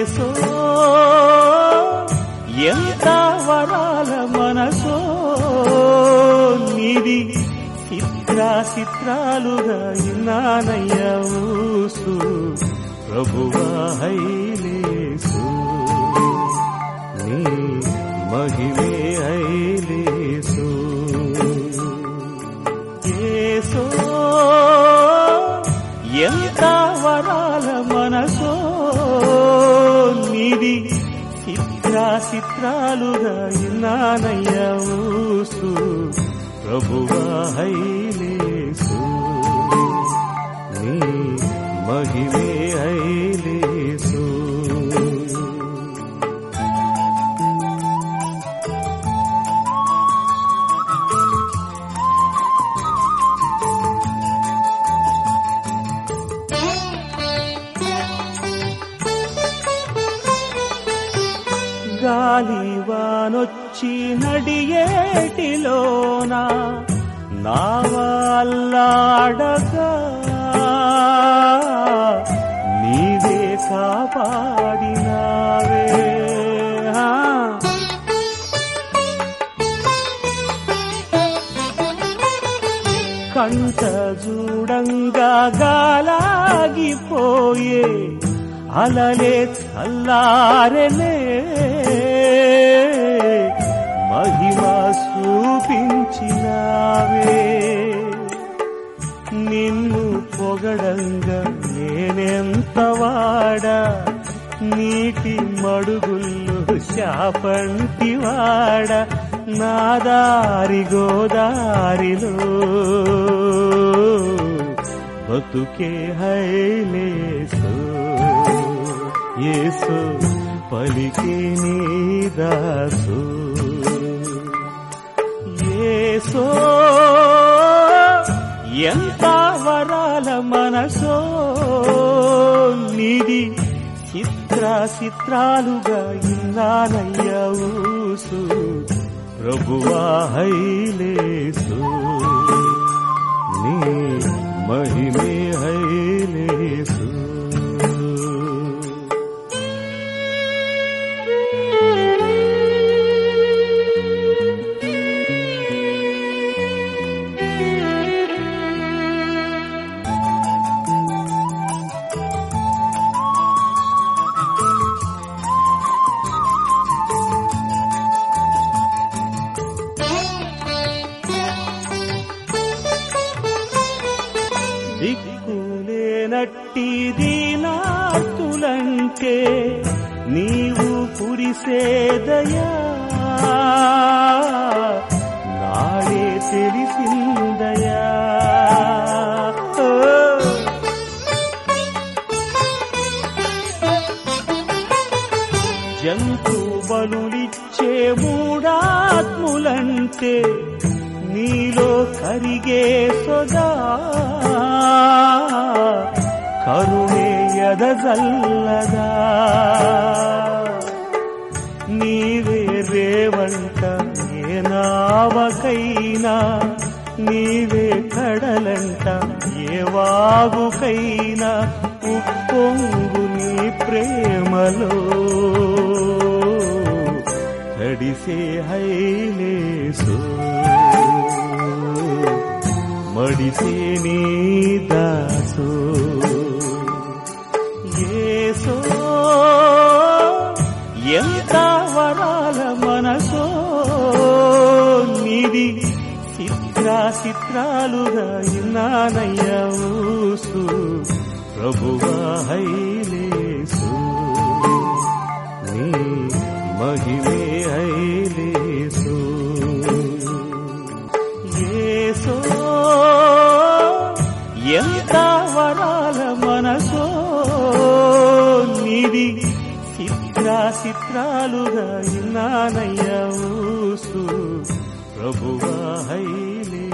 ఏసో ఎంత వరాల మనసో నిది చిత్రా చిత్రాలుగా ఇన్నానయ్య ఊసు ప్రభువా హైలేసు నీ మహిమే హైలేసు ఏసో ఎంత వరాల మనసో నిది చిత్రా చిత్రాలుగా ఇన్నానయ్య ఊసు ప్రభువా హైలేసు నీ మహిమే హైలేసు గాలివానొచ్చి నడియేటిలోన నావల్లాడగా నీవే కాపాడినావే ఆ. కంట చూడంగా గాలాగిపోయే అలలే చల్లారెలే మహిమ చూపించినావే నిన్ను పొగడంగా నేనెంత వాడా నీటి మడుగుల్లో శాపంటి వాడ నా దారి గోదారిలో బతుకే హైలేసు ఏసు పలికే నీ దాసు ఏసో ఎంత వరాల మనసో నిది చిత్ర చిత్రాలుగా ఇన్నానయ్య ఊసు ప్రభువా హైలేసు నీ మహిమే హైలేసు దిక్కులేనట్టి దీనాతులంటే నీవు కురిసేదయా నాడే తెలిసిందయా ఓ. జంతు బలులిచ్చే మూడాత్ములంటే నీలో కరిగే సొదా కరుణే ఎదజల్లదా నీవే రేవంట ఏ నావకైనా నీవే కడలంట ఏ వాగుకైనా ఉప్పొంగు నీ ప్రేమలో తడిసే హైలేసు మడిసే నీ దాసు ఏసో ఎంత వరాల మనసో నిది చిత్రా చిత్రాలుగా ఇన్నానయ్య ఊసు ప్రభువా హైలేసు నీ మహిమే హైలేసు ఏసో ఎంత వరాల మనసో నిది చిత్రా చిత్రాలుగా ఇన్నానయ్య ఊసు ప్రభువా హైలే